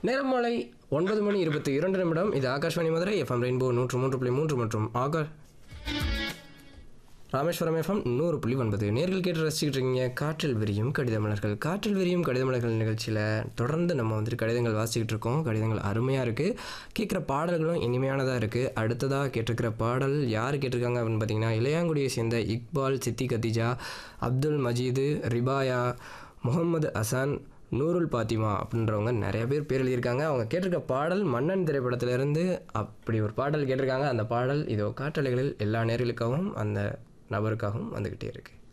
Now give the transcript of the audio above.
நேரம் மாலை ஒன்பது மணி இருபத்தி இரண்டு நிமிடம் இது ஆகாஷ்வாணி மதுரை எஃப்எம் ரெயின்போ நூற்று மூன்று புள்ளி மூன்று மற்றும் ஆகா ராமேஸ்வரம் எஃப்எம் நூறு புள்ளி ஒன்பது நேர்கள் கேட்டு ரசிச்சுக்கிட்டு இருக்கீங்க காற்றில் விரியும் கடித மலர்கள் காற்றில் விரியும் கடித மலர்கள் நிகழ்ச்சியில் தொடர்ந்து நம்ம வந்துட்டு கடிதங்கள் வாசிக்கிட்டு இருக்கோம் கடிதங்கள் அருமையாக இருக்குது கேட்குற பாடல்களும் இனிமையானதாக இருக்குது அடுத்ததாக கேட்டிருக்கிற பாடல் யார் கேட்டிருக்காங்க அப்படின்னு பார்த்தீங்கன்னா இளையாங்குடியை சேர்ந்த இக்பால் சித்தி கத்திஜா அப்துல் மஜீது ரிபாயா முகமது அசான் நூருல் பாத்திமா அப்படின்றவங்க நிறைய பேர் பேர் எழுதியிருக்காங்க அவங்க கேட்டிருக்க பாடல் மன்னன் திரைப்படத்திலிருந்து அப்படி ஒரு பாடல் கேட்டிருக்காங்க அந்த பாடல் இதோ காற்றலைகளில் எல்லா நேர்களுக்காகவும் அந்த நபருக்காகவும் வந்துக்கிட்டே இருக்குது